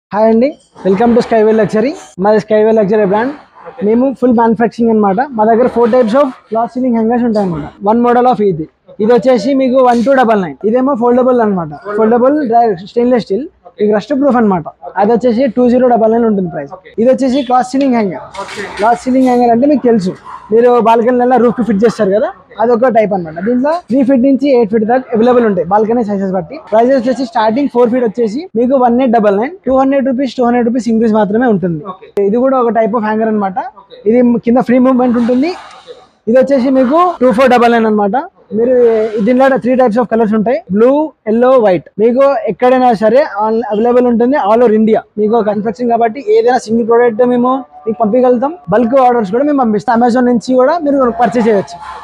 hi అండి welcome to Skyway luxury మాది Skyway luxury brand మేము ఫుల్ మ్యానుఫ్యాక్చరింగ్ అన్నమాట మా దగ్గర four types of cloth ceiling hangers ఉంటాయి అనమాట వన్ మోడల్ ఆఫ్ ఇది ఇది వచ్చేసి మీకు వన్ టూ డబల్ నైన్ ఇదేమో ఫోల్డబుల్ అనమాట ఫోల్డబుల్ స్టెయిన్లెస్ స్టీల్ ఇది రస్ట్ ప్రూఫ్ అనమాట అది వచ్చేసి టూ జీరో డబల్ నైన్ ఉంటుంది ప్రైస్ ఇది వచ్చేసి cloth ceiling hanger cloth ceiling hanger అంటే మీకు తెలుసు మీరు బాల్కనీ రూఫ్ కి ఫిట్ చేస్తారు కదా అది ఒక టైప్ అన్నమాట దీంట్లో త్రీ ఫీట్ నుంచి ఎయిట్ ఫీట్ దాకా అవైలబుల్ ఉంటాయి బాల్కనీ సైజెస్ బట్టి ప్రైస్ వచ్చేసి స్టార్టింగ్ ఫోర్ ఫీట్ వచ్చేసి మీకు one eight double nine two hundred rupees two hundred rupees increase మాత్రమే ఉంటుంది ఇది కూడా ఒక టైప్ ఆఫ్ హ్యాంగర్ అన్నమాట ఇది కింద ఫ్రీ మూవ్మెంట్ ఉంటుంది ఇది వచ్చేసి మీకు టూ ఫోర్ డబల్ నైన్ అనమాట మీరు దీనిలో త్రీ టైప్స్ ఆఫ్ కలర్స్ ఉంటాయి బ్లూ ఎల్లో వైట్ మీకు ఎక్కడైనా సరే అవైలబుల్ ఉంటుంది ఆల్ ఓవర్ ఇండియా మీకు కన్ఫెక్షన్ కాబట్టి ఏదైనా సింగిల్ ప్రోడక్ట్ మేము మీకు పంపించగలుగుతాం బల్క్ ఆర్డర్స్ కూడా మేము పంపిస్తాం అమెజాన్ నుంచి కూడా మీరు పర్చేస్ చేయొచ్చు